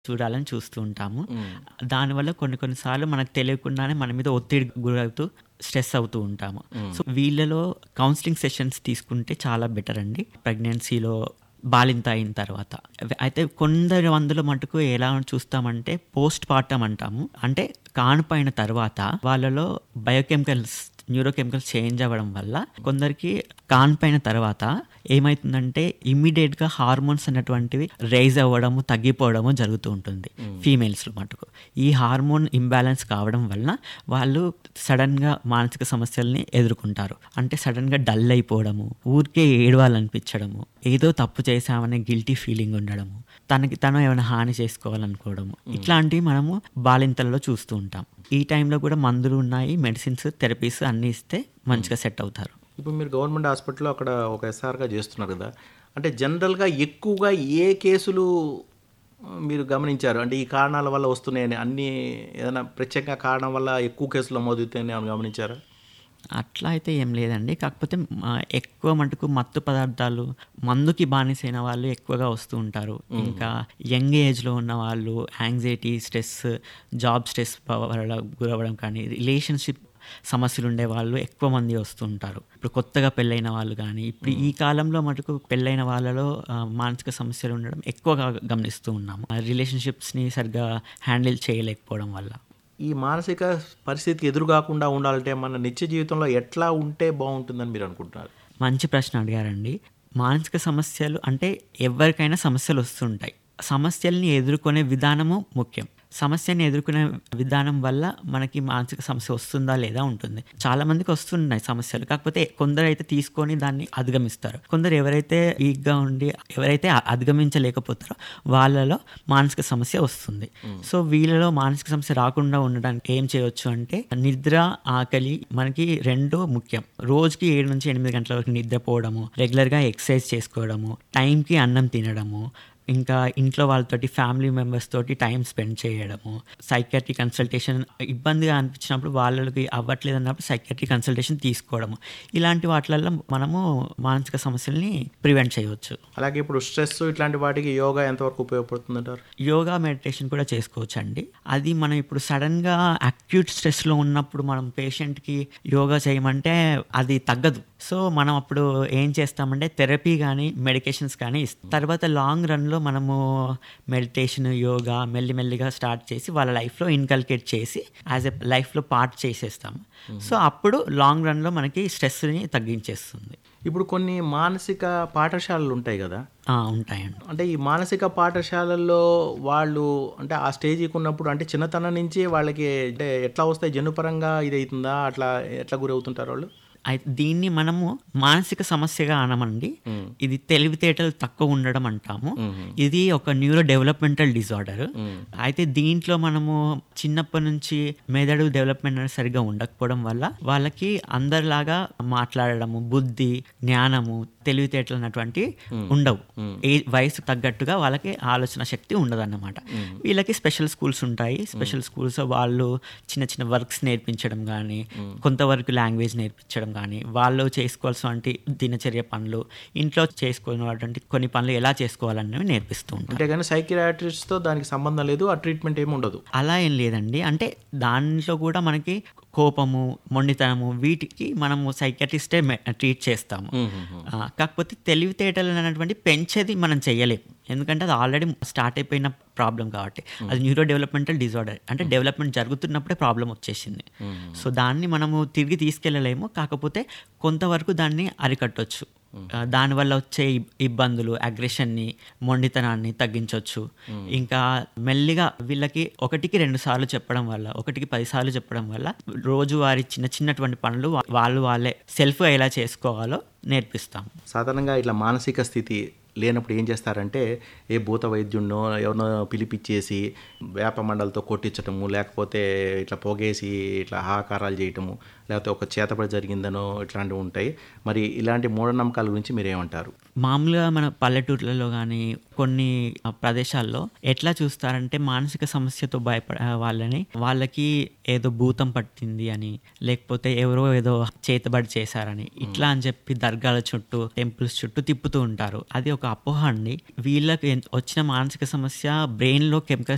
చూడాలని చూస్తూ ఉంటాము. దానివల్ల కొన్ని కొన్ని సార్లు మనకు తెలియకుండానే మన మీద ఒత్తిడికి గురవుతూ స్ట్రెస్ అవుతూ ఉంటాము. సో, వీళ్ళలో కౌన్సెలింగ్ సెషన్స్ తీసుకుంటే చాలా బెటర్ అండి. ప్రెగ్నెన్సీలో బాలింత అయిన తర్వాత. అయితే కొందరు మందిలో మటుకు ఎలా చూస్తామంటే పోస్ట్ పార్టమ్ అంటాము. అంటే కాన్పయిన తర్వాత వాళ్ళలో బయోకెమికల్స్, న్యూరోకెమికల్స్ చేంజ్ అవ్వడం వల్ల కొందరికి కాన్పయిన తర్వాత ఏమైతుందంటే ఇమ్మీడియేట్‌గా హార్మోన్స్ అనేటువంటివి రైజ్ అవ్వడము, తగ్గిపోవడము జరుగుతూ ఉంటుంది. ఫీమేల్స్‌లో మటుకు. ఈ హార్మోన్ ఇంబాలెన్స్ కావడం వలన వాళ్ళు సడెన్‌గా మానసిక సమస్యల్ని ఎదుర్కొంటారు. అంటే సడెన్‌గా డల్ అయిపోవడము, ఊరికే ఏడవాలనిపించడము, ఏదో తప్పు చేశామనే గిల్టీ ఫీలింగ్ ఉండడము, తనకి తను ఏమైనా హాని చేసుకోవాలనుకోవడము. ఇట్లాంటివి మనము బాలింతలలో చూస్తూ ఉంటాం. ఈ టైంలో కూడా మందులు ఉన్నాయి. మెడిసిన్స్, థెరపీస్ అన్నీ ఇస్తే మంచిగా సెట్ అవుతారు. ఇప్పుడు మీరు గవర్నమెంట్ హాస్పిటల్‌లో అక్కడ ఒక ఎస్ఆర్‌గా చేస్తున్నారు కదా! అంటే జనరల్‌గా ఎక్కువగా ఏ కేసులు మీరు గమనించారు? అంటే ఈ కారణాల వల్ల వస్తున్నాయని అన్నీ ఏదైనా ప్రత్యేక కారణం వల్ల ఎక్కువ కేసులు నమోదవుతాయని ఏమైనా గమనించారా? అట్లా అయితే ఏం లేదండి. కాకపోతే ఆహ్, ఎక్కువ మటుకు మత్తు పదార్థాలు, మందుకి బానిసైన వాళ్ళు ఎక్కువగా వస్తూ ఉంటారు. ఇంకా యంగ్ ఏజ్‌లో ఉన్న వాళ్ళు యాంగ్జైటీ, స్ట్రెస్, జాబ్ స్ట్రెస్ వల్ల గురవ్వడం కానీ, రిలేషన్‌షిప్ సమస్యలు ఉండేవాళ్ళు ఎక్కువ మంది వస్తూ ఉంటారు. ఇప్పుడు కొత్తగా పెళ్ళైన వాళ్ళు గానీ, ఇప్పుడు ఈ కాలంలో మటుకు పెళ్ళైన వాళ్ళలో ఆహ్, మానసిక సమస్యలు ఉండడం ఎక్కువగా గమనిస్తూ ఉన్నాము. రిలేషన్‌షిప్స్‌ని సరిగ్గా హ్యాండిల్ చేయలేకపోవడం వల్ల. ఈ మానసిక పరిస్థితికి ఎదురు కాకుండా ఉండాలంటే మన నిత్య జీవితంలో ఎట్లా ఉంటే బావుంటుందని మీరు అనుకుంటున్నారు? మంచి ప్రశ్న అడిగారండి. మానసిక సమస్యలు అంటే ఎవరికైనా సమస్యలు వస్తుంటాయి. సమస్యల్ని ఎదుర్కొనే విధానము ముఖ్యం. సమస్యని ఎదుర్కొనే విధానం వల్ల మనకి మానసిక సమస్య వస్తుందా లేదా ఉంటుంది. చాలా మందికి వస్తున్నాయి సమస్యలు. కాకపోతే కొందరైతే తీసుకొని దాన్ని అధిగమిస్తారు. కొందరు ఎవరైతే వీక్‌గా ఉండి ఎవరైతే అధిగమించలేకపోతారో వాళ్ళలో మానసిక సమస్య వస్తుంది. సో, వీళ్ళలో మానసిక సమస్య రాకుండా ఉండడానికి ఏం చేయొచ్చు అంటే నిద్ర, ఆకలి మనకి 2 ముఖ్యం. రోజుకి 7-8 గంటల వరకు నిద్రపోవడము, రెగ్యులర్‌గా ఎక్సర్సైజ్ చేసుకోవడము, టైంకి అన్నం తినడము, ఇంకా ఇంట్లో వాళ్ళతోటి ఫ్యామిలీ మెంబర్స్ తోటి టైం స్పెండ్ చేయడము, సైకియాట్రిక్ కన్సల్టేషన్ ఇబ్బందిగా అనిపించినప్పుడు వాళ్ళకి అవ్వట్లేదు అన్నప్పుడు సైకియాట్రిక్ కన్సల్టేషన్ తీసుకోవడము. ఇలాంటి వాటిలల్లో మనము మానసిక సమస్యల్ని ప్రివెంట్ చేయవచ్చు. అలాగే ఇప్పుడు స్ట్రెస్ ఇట్లాంటి వాటికి యోగా ఎంతవరకు ఉపయోగపడుతుందంటారు? యోగా, మెడిటేషన్ కూడా చేసుకోవచ్చండి. అది మనం ఇప్పుడు సడెన్‌గా అక్యూట్ స్ట్రెస్‌లో ఉన్నప్పుడు మనం పేషెంట్‌కి యోగా చేయమంటే అది తగ్గదు. సో, మనం అప్పుడు ఏం చేస్తామంటే థెరపీ గానీ, మెడికేషన్స్ కానీ ఇస్తాం. తర్వాత లాంగ్ రన్‌లో మనము మెడిటేషన్, యోగా మెల్లి మెల్లిగా స్టార్ట్ చేసి వాళ్ళ లైఫ్‌లో ఇన్కల్కేట్ చేసి యాస్ ఎ లైఫ్‌లో పార్ట్ చేసేస్తాము. సో, అప్పుడు లాంగ్ రన్‌లో మనకి స్ట్రెస్‌ని తగ్గించేస్తుంది. ఇప్పుడు కొన్ని మానసిక పాఠశాలలు ఉంటాయి కదా! ఆ! ఉంటాయండి. అంటే ఈ మానసిక పాఠశాలల్లో వాళ్ళు అంటే ఆ స్టేజ్‌కి ఉన్నప్పుడు అంటే చిన్నతనం నుంచి వాళ్ళకి అంటే ఎట్లా వస్తాయి జన్యుపరంగా ఇదైతుందా? అట్లా ఎట్లా గురవుతుంటారు వాళ్ళు? అయితే దీన్ని మనము మానసిక సమస్యగా అనమండి. హ్మ్. ఇది తెలివితేటలు తక్కువ ఉండడం అంటాము. హుహు. ఇది ఒక న్యూరో డెవలప్‌మెంటల్ డిజార్డర్. హ్మ్. అయితే దీంట్లో మనము చిన్నప్పటి నుంచి మెదడు డెవలప్‌మెంట్ అనేది సరిగ్గా ఉండకపోవడం వల్ల వాళ్ళకి అందరిలాగా మాట్లాడడము, బుద్ధి, జ్ఞానము, తెలివితేటలు అన్నటువంటివి ఉండవు. ఏ వయసుకు తగ్గట్టుగా వాళ్ళకి ఆలోచన శక్తి ఉండదన్నమాట. వీళ్ళకి స్పెషల్ స్కూల్స్ ఉంటాయి. స్పెషల్ స్కూల్స్ వాళ్ళు చిన్న చిన్న వర్క్స్ నేర్పించడం గానీ, కొంతవరకు లాంగ్వేజ్ నేర్పించడం గానీ, వాళ్ళు చేసుకోవాల్సినటువంటి దినచర్య పనులు, ఇంట్లో చేసుకోవాల్సినటువంటి కొన్ని పనులు ఎలా చేసుకోవాలనేవి నేర్పిస్తూ ఉంటారు. అంటే కానీ సైకియాట్రిస్ట్‌తో దానికి సంబంధం లేదు. ఆ ట్రీట్మెంట్ ఏమి ఉండదు. అలా ఏం లేదండి. అంటే దాంట్లో కూడా మనకి కోపము, మొండితనము వీటికి మనము సైకియాట్రిస్టే మె ట్రీట్ చేస్తాము. ఆ! కాకపోతే తెలివితేటలు అనేటువంటివి పెంచేది మనం చెయ్యలేము. ఎందుకంటే అది ఆల్రెడీ స్టార్ట్ అయిపోయిన ప్రాబ్లమ్ కాబట్టి. అది న్యూరో డెవలప్‌మెంటల్ డిజార్డర్. అంటే డెవలప్‌మెంట్ జరుగుతున్నప్పుడే ప్రాబ్లమ్ వచ్చేసింది. సో, దాన్ని మనము తిరిగి తీసుకెళ్ళలేము. కాకపోతే కొంతవరకు దాన్ని అరికట్టొచ్చు. ఆహ్, దానివల్ల వచ్చే ఇబ్ ఇబ్బందులు, అగ్రెషన్‌ని, మొండితనాన్ని తగ్గించొచ్చు. ఇంకా మెల్లిగా వీళ్ళకి ఒకటికి 2 సార్లు చెప్పడం వల్ల, ఒకటికి 10 సార్లు చెప్పడం వల్ల రోజువారీ చిన్న చిన్నటువంటి పనులు వాళ్ళు వాళ్ళే సెల్ఫ్‌గా ఎలా చేసుకోవాలో నేర్పిస్తాం. సాధారణంగా ఇట్లా మానసిక స్థితి లేనప్పుడు ఏం చేస్తారంటే ఏ భూత వైద్యుడినో ఎవరినో పిలిపిచ్చేసి వేప మండలతో కొట్టించటము లేకపోతే ఇట్లా పొగేసి ఇట్లా హాకారాలు చేయటము లేకపోతే ఒక చేతబడి జరిగిందనో ఇట్లాంటివి ఉంటాయి మరి ఇలాంటి మూఢనమ్మకాల గురించి మీరు ఏమంటారు మామూలుగా మన పల్లెటూర్లలో కానీ కొన్ని ప్రదేశాల్లో ఎట్లా చూస్తారంటే మానసిక సమస్యతో భయపడే వాళ్ళని వాళ్ళకి ఏదో భూతం పట్టింది అని లేకపోతే ఎవరో ఏదో చేతబడి చేశారని ఇట్లా అని చెప్పి దర్గాల చుట్టూ టెంపుల్స్ చుట్టూ తిప్పుతూ ఉంటారు అది ఒక అపోహ అండి వీళ్ళకి ఎంత- వచ్చిన మానసిక సమస్య బ్రెయిన్లో కెమికల్స్